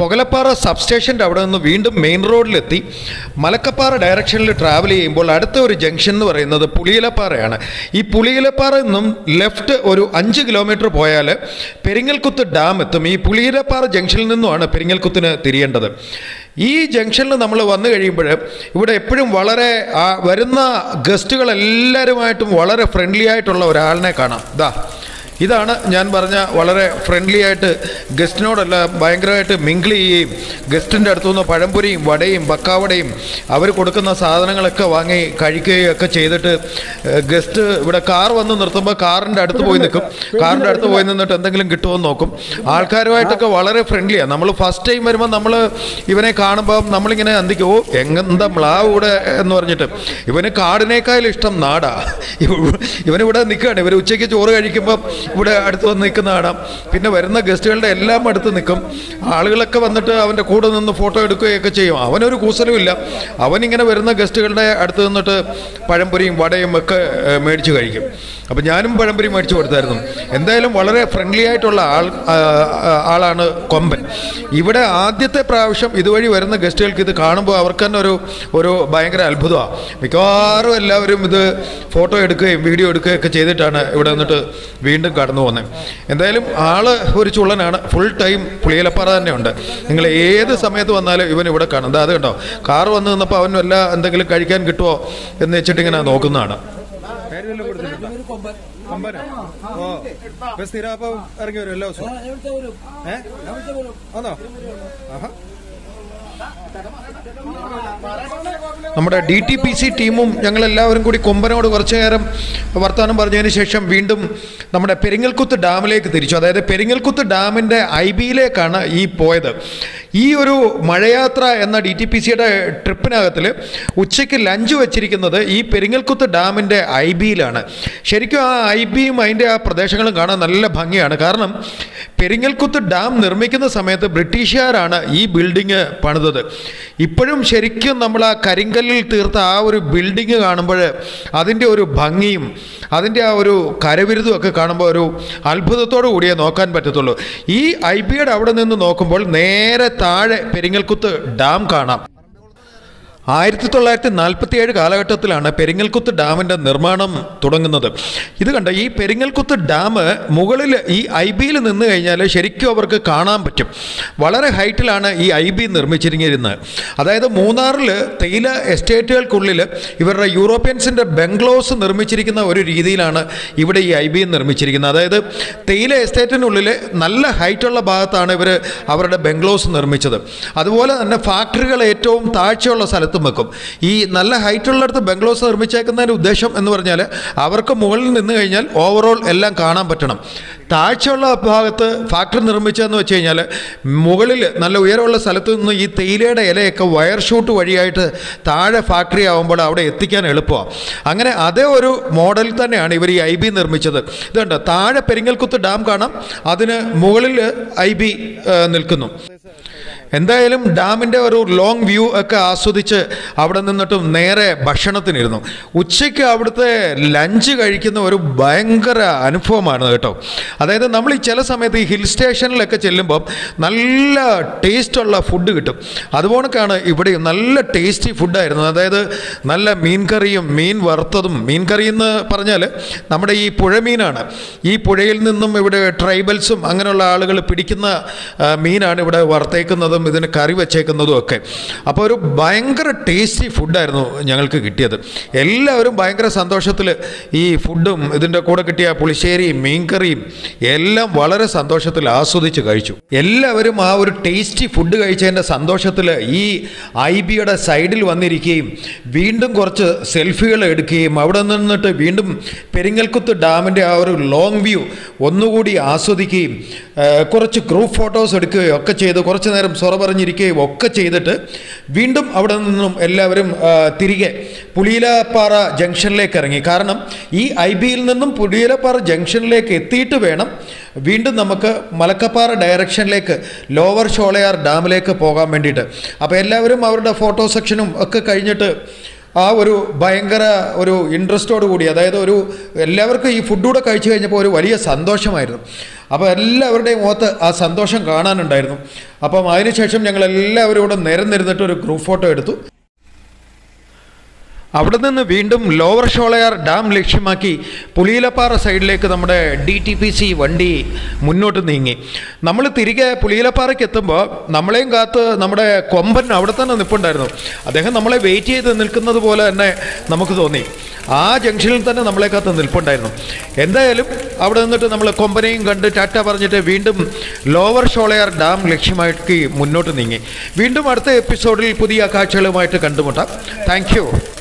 പൊകലപ്പാറ സബ്സ്റ്റേഷൻ്റെ അവിടെ നിന്ന് വീണ്ടും മെയിൻ റോഡിലെത്തി മലക്കപ്പാറ ഡയറക്ഷനിൽ ട്രാവൽ ചെയ്യുമ്പോൾ അടുത്ത ഒരു ജംഗ്ഷൻ എന്ന് പറയുന്നത് പുളിയിലപ്പാറയാണ് ഈ പുളിയിലപ്പാറയിൽ നിന്നും ലെഫ്റ്റ് ഒരു അഞ്ച് കിലോമീറ്റർ പോയാൽ പെരിങ്ങൽകുത്ത് ഡാം എത്തും ഈ പുളിയിലപ്പാറ ജംഗ്ഷനിൽ നിന്നുമാണ് പെരിങ്ങൽകുത്തിന് തിരിയേണ്ടത് ഈ ജംഗ്ഷനിൽ നമ്മൾ വന്നു കഴിയുമ്പോൾ ഇവിടെ എപ്പോഴും വളരെ ആ, വരുന്ന ഗസ്റ്റുകളെല്ലാവരുമായിട്ടും വളരെ ഫ്രണ്ട്ലി ആയിട്ടുള്ള ഒരാളിനെ കാണാം ഇതാ ഇതാണ് ഞാൻ പറഞ്ഞ വളരെ ഫ്രണ്ട്ലി ആയിട്ട് ഗസ്റ്റിനോടല്ല ഭയങ്കരമായിട്ട് മിങ്കിൾ ചെയ്യുകയും ഗസ്റ്റിൻ്റെ അടുത്തു നിന്ന് പഴംപൊരിയും വടയും പക്കാവടയും അവർ കൊടുക്കുന്ന സാധനങ്ങളൊക്കെ വാങ്ങി കഴിക്കുകയും ഒക്കെ ചെയ്തിട്ട് ഏഹ്, ഗസ്റ്റ് ഇവിടെ കാർ വന്ന് നിർത്തുമ്പോൾ കാറിൻ്റെ അടുത്ത് പോയി നിൽക്കും കാറിൻ്റെ അടുത്ത് പോയി നിന്നിട്ട് എന്തെങ്കിലും കിട്ടുമോ എന്ന് നോക്കും ആൾക്കാരുമായിട്ടൊക്കെ വളരെ ഫ്രണ്ട്ലിയാണ് നമ്മൾ ഫസ്റ്റ് ടൈം വരുമ്പോൾ നമ്മൾ ഇവനെ കാണുമ്പോൾ നമ്മളിങ്ങനെ അന്തിക്കും ഓ എങ്ങെന്താ മ്ലാവ് ഇവിടെ എന്ന് പറഞ്ഞിട്ട് ഇവന് കാടിനേക്കാളും ഇഷ്ടം നാടാ ഇവ- ഇവനിവിടെ നിൽക്കുകയാണ് ഇവർ ഉച്ചയ്ക്ക് ചോറ് കഴിക്കുമ്പോൾ ഇവിടെ അടുത്ത് വന്ന് നിൽക്കുന്ന കാണാം പിന്നെ വരുന്ന ഗസ്റ്റുകളുടെ എല്ലാം അടുത്ത് നിൽക്കും ആളുകളൊക്കെ വന്നിട്ട് അവൻ്റെ കൂടെ നിന്ന് ഫോട്ടോ എടുക്കുകയൊക്കെ ചെയ്യും അവനൊരു കൂസലുമില്ല അവനിങ്ങനെ വരുന്ന ഗസ്റ്റുകളുടെ അടുത്ത് നിന്നിട്ട് പഴംപൊരിയും വടയും ഒക്കെ ഏഹ്, മേടിച്ച് കഴിക്കും അപ്പം ഞാനും പഴംപൊരി മേടിച്ച് കൊടുത്തായിരുന്നു എന്തായാലും വളരെ ഫ്രണ്ട്ലി ആയിട്ടുള്ള ആൾ ആ, ആ, ആളാണ് കൊമ്പൻ ഇവിടെ ആദ്യത്തെ പ്രാവശ്യം ഇതുവഴി വരുന്ന ഗസ്റ്റുകൾക്ക് ഇത് കാണുമ്പോൾ അവർക്ക് തന്നെ ഒരു ഒരു ഭയങ്കര അത്ഭുതമാണ് മിക്കവാറും എല്ലാവരും ഇത് ഫോട്ടോ എടുക്കുകയും വീഡിയോ എടുക്കുകയും ഒക്കെ ചെയ്തിട്ടാണ് ഇവിടെ നിന്നിട്ട് വീണ്ടും കടന്നു പോകുന്നത് എന്തായാലും ആള് ഒരു ചുള്ളനാണ് ഫുൾ ടൈം പുളിയലപ്പാറ തന്നെ ഉണ്ട് നിങ്ങൾ ഏത് സമയത്ത് വന്നാലും ഇവൻ ഇവിടെ കാണും ദാ അത് കണ്ടോ കാർ വന്ന് നിന്നപ്പോൾ അവൻ വല്ല എന്തെങ്കിലും കഴിക്കാൻ കിട്ടുമോ എന്ന് വെച്ചിട്ട് ഇങ്ങനെ നോക്കുന്നതാണ് ഇറങ്ങി വരും എല്ലാ ദിവസവും ആണോ നമ്മുടെ ഡി ടി പി സി ടീമും ഞങ്ങളെല്ലാവരും കൂടി കൊമ്പനോട് കുറച്ചു നേരം വർത്തമാനം പറഞ്ഞതിന് ശേഷം വീണ്ടും നമ്മുടെ പെരിങ്ങൽക്കുത്ത് ഡാമിലേക്ക് തിരിച്ചു അതായത് പെരിങ്ങൽക്കുത്ത് ഡാമിൻ്റെ ഐ ബിയിലേക്കാണ് ഈ പോയത് ഈ ഒരു മഴയാത്ര എന്ന ഡി ടി പി സിയുടെ ട്രിപ്പിനകത്തിൽ ഉച്ചയ്ക്ക് ലഞ്ച് വെച്ചിരിക്കുന്നത് ഈ പെരിങ്ങൽക്കുത്ത് ഡാമിൻ്റെ ഐ ബിയിലാണ് ശരിക്കും ആ ഐ ബിയും അതിൻ്റെ ആ പ്രദേശങ്ങളും കാണാൻ നല്ല ഭംഗിയാണ് കാരണം പെരിങ്ങൽക്കുത്ത് ഡാം നിർമ്മിക്കുന്ന സമയത്ത് ബ്രിട്ടീഷുകാരാണ് ഈ ബിൽഡിങ് പണിതത് ഇപ്പോഴും ശരിക്കും നമ്മൾ ആ കരിങ്കല്ലിൽ തീർത്ത ആ ഒരു ബിൽഡിങ് കാണുമ്പോൾ അതിൻ്റെ ഒരു ഭംഗിയും അതിൻ്റെ ആ ഒരു കരവിരുതും ഒക്കെ കാണുമ്പോൾ ഒരു അത്ഭുതത്തോടു കൂടിയേ നോക്കാൻ പറ്റത്തുള്ളൂ ഈ ഐ ബിയുടെ അവിടെ നിന്ന് നോക്കുമ്പോൾ നേരെ താഴെ പെരിങ്ങൽക്കുത്ത് ഡാം കാണാം ആയിരത്തി തൊള്ളായിരത്തി നാൽപ്പത്തി ഏഴ് കാലഘട്ടത്തിലാണ് പെരിങ്ങൽക്കുത്ത് ഡാമിൻ്റെ നിർമ്മാണം തുടങ്ങുന്നത് ഇത് കണ്ട ഈ പെരിങ്ങൽക്കുത്ത് ഡാം മുകളിൽ ഈ ഐ ബിയിൽ നിന്ന് കഴിഞ്ഞാൽ ശരിക്കും അവർക്ക് കാണാൻ പറ്റും വളരെ ഹൈറ്റിലാണ് ഈ ഐ ബി നിർമ്മിച്ചിരിക്കുന്നത് അതായത് മൂന്നാറിൽ തേയില എസ്റ്റേറ്റുകൾക്കുള്ളിൽ ഇവരുടെ യൂറോപ്യൻസിൻ്റെ ബംഗ്ലോസ് നിർമ്മിച്ചിരിക്കുന്ന ഒരു രീതിയിലാണ് ഇവിടെ ഈ ഐ ബി നിർമ്മിച്ചിരിക്കുന്നത് അതായത് തേയില എസ്റ്റേറ്റിനുള്ളിൽ നല്ല ഹൈറ്റുള്ള ഭാഗത്താണ് ഇവർ അവരുടെ ബംഗ്ലോസ് നിർമ്മിച്ചത് അതുപോലെ തന്നെ ഫാക്ടറികൾ ഏറ്റവും താഴ്ചയുള്ള സ്ഥലത്തും വെക്കും ഈ നല്ല ഹൈറ്റുള്ളിടത്ത് ബംഗ്ലോസ് നിർമ്മിച്ചേക്കുന്നതിൻ്റെ ഉദ്ദേശം എന്ന് പറഞ്ഞാൽ അവർക്ക് മുകളിൽ നിന്ന് കഴിഞ്ഞാൽ ഓവറോൾ എല്ലാം കാണാൻ പറ്റണം താഴ്ചയുള്ള ഭാഗത്ത് ഫാക്ടറി നിർമ്മിച്ചതെന്ന് വെച്ച് കഴിഞ്ഞാൽ മുകളിൽ നല്ല ഉയരമുള്ള സ്ഥലത്ത് നിന്ന് ഈ തേയിലയുടെ ഇലയൊക്കെ വയർ ഷൂട്ട് വഴിയായിട്ട് താഴെ ഫാക്ടറി ആകുമ്പോൾ അവിടെ എത്തിക്കാൻ എളുപ്പമാണ് അങ്ങനെ അതേ ഒരു മോഡൽ തന്നെയാണ് ഇവർ ഈ ഐ ബി നിർമ്മിച്ചത് ഇതുണ്ട് താഴെ പെരിങ്ങൽക്കുത്ത് ഡാം കാണാം അതിന് മുകളിൽ ഐ ബി നിൽക്കുന്നു എന്തായാലും ഡാമിൻ്റെ ഒരു ലോങ് വ്യൂ ഒക്കെ ആസ്വദിച്ച് അവിടെ നിന്നിട്ടും നേരെ ഭക്ഷണത്തിനിരുന്നു ഉച്ചയ്ക്ക് അവിടുത്തെ ലഞ്ച് കഴിക്കുന്ന ഒരു ഭയങ്കര അനുഭവമാണ് കേട്ടോ അതായത് നമ്മൾ ഈ ചില സമയത്ത് ഈ ഹിൽ സ്റ്റേഷനിലൊക്കെ ചെല്ലുമ്പം നല്ല ടേസ്റ്റുള്ള ഫുഡ് കിട്ടും അതുപോലൊക്കെയാണ് ഇവിടെയും നല്ല ടേസ്റ്റി ഫുഡായിരുന്നു അതായത് നല്ല മീൻ കറിയും മീൻ വറുത്തതും മീൻ കറി എന്ന് പറഞ്ഞാൽ നമ്മുടെ ഈ പുഴമീനാണ് ഈ പുഴയിൽ നിന്നും ഇവിടെ ട്രൈബൽസും അങ്ങനെയുള്ള ആളുകൾ പിടിക്കുന്ന ആ, മീനാണ് ഇവിടെ വറുത്തേക്കുന്നതും ഇതിന് കറി വെച്ചേക്കുന്നതും ഒക്കെ അപ്പോൾ ഒരു ഭയങ്കര ടേസ്റ്റി ഫുഡായിരുന്നു ഞങ്ങൾക്ക് കിട്ടിയത് എല്ലാവരും ഭയങ്കര സന്തോഷത്തിൽ ഈ ഫുഡും ഇതിൻ്റെ കൂടെ കിട്ടിയ പുളിശ്ശേരിയും മീൻകറിയും എല്ലാം വളരെ സന്തോഷത്തിൽ ആസ്വദിച്ച് കഴിച്ചു എല്ലാവരും ആ ഒരു ടേസ്റ്റി ഫുഡ് കഴിച്ചതിൻ്റെ സന്തോഷത്തിൽ ഈ ഐ ബിയുടെ സൈഡിൽ വന്നിരിക്കുകയും വീണ്ടും കുറച്ച് സെൽഫികൾ എടുക്കുകയും അവിടെ നിന്നിട്ട് വീണ്ടും പെരിങ്ങൽക്കുത്ത് ഡാമിൻ്റെ ആ ഒരു ലോങ് വ്യൂ ഒന്നുകൂടി ആസ്വദിക്കുകയും ആ, കുറച്ച് ഗ്രൂപ്പ് ഫോട്ടോസ് എടുക്കുകയും ഒക്കെ ചെയ്ത് കുറച്ച് നേരം സൊറ പറഞ്ഞിരിക്കുകയും ഒക്കെ ചെയ്തിട്ട് വീണ്ടും അവിടെ നിന്നും എല്ലാവരും ആ, തിരികെ പുളിയിലപ്പാറ ജംഗ്ഷനിലേക്ക് ഇറങ്ങി കാരണം ഈ ഐ ബിയിൽ നിന്നും പുളിയിലപ്പാറ ജംഗ്ഷനിലേക്ക് എത്തിയിട്ട് വേണം വീണ്ടും നമുക്ക് മലക്കപ്പാറ ഡയറക്ഷനിലേക്ക് ലോവർ ഷോളയാർ ഡാമിലേക്ക് പോകാൻ വേണ്ടിയിട്ട് അപ്പോൾ എല്ലാവരും അവരുടെ ഫോട്ടോ സെക്ഷനും ഒക്കെ കഴിഞ്ഞിട്ട് ആ ഒരു ഭയങ്കര ഒരു ഇൻട്രസ്റ്റോട് കൂടി അതായത് ഒരു എല്ലാവർക്കും ഈ ഫുഡ് കൂടെ കഴിച്ചു കഴിഞ്ഞപ്പോൾ ഒരു വലിയ സന്തോഷമായിരുന്നു അപ്പോൾ എല്ലാവരുടെയും മുഖത്ത് ആ സന്തോഷം കാണാനുണ്ടായിരുന്നു അപ്പം അതിനുശേഷം ഞങ്ങൾ എല്ലാവരും കൂടെ നിരന്നിരുന്നിട്ട് ഒരു ഗ്രൂപ്പ് ഫോട്ടോ എടുത്തു അവിടെ നിന്ന് വീണ്ടും ലോവർ ഷോളയാർ ഡാം ലക്ഷ്യമാക്കി പുളിയിലപ്പാറ സൈഡിലേക്ക് നമ്മുടെ ഡി ടി പി സി വണ്ടി മുന്നോട്ട് നീങ്ങി നമ്മൾ തിരികെ പുളിയിലപ്പാറയ്ക്ക് എത്തുമ്പോൾ നമ്മളെയും കാത്ത് നമ്മുടെ കൊമ്പൻ അവിടെ തന്നെ നിൽപ്പുണ്ടായിരുന്നു അദ്ദേഹം നമ്മളെ വെയിറ്റ് ചെയ്ത് നിൽക്കുന്നത് പോലെ തന്നെ നമുക്ക് തോന്നി ആ ജംഗ്ഷനിൽ തന്നെ നമ്മളെ കാത്ത് നിൽപ്പുണ്ടായിരുന്നു എന്തായാലും അവിടെ നിന്നിട്ട് നമ്മൾ കൊമ്പനെയും കണ്ട് ടാറ്റ പറഞ്ഞിട്ട് വീണ്ടും ലോവർ ഷോളയാർ ഡാം ലക്ഷ്യമാക്കി മുന്നോട്ട് നീങ്ങി വീണ്ടും അടുത്ത എപ്പിസോഡിൽ പുതിയ കാഴ്ചകളുമായിട്ട് കണ്ടുമുട്ടാം താങ്ക്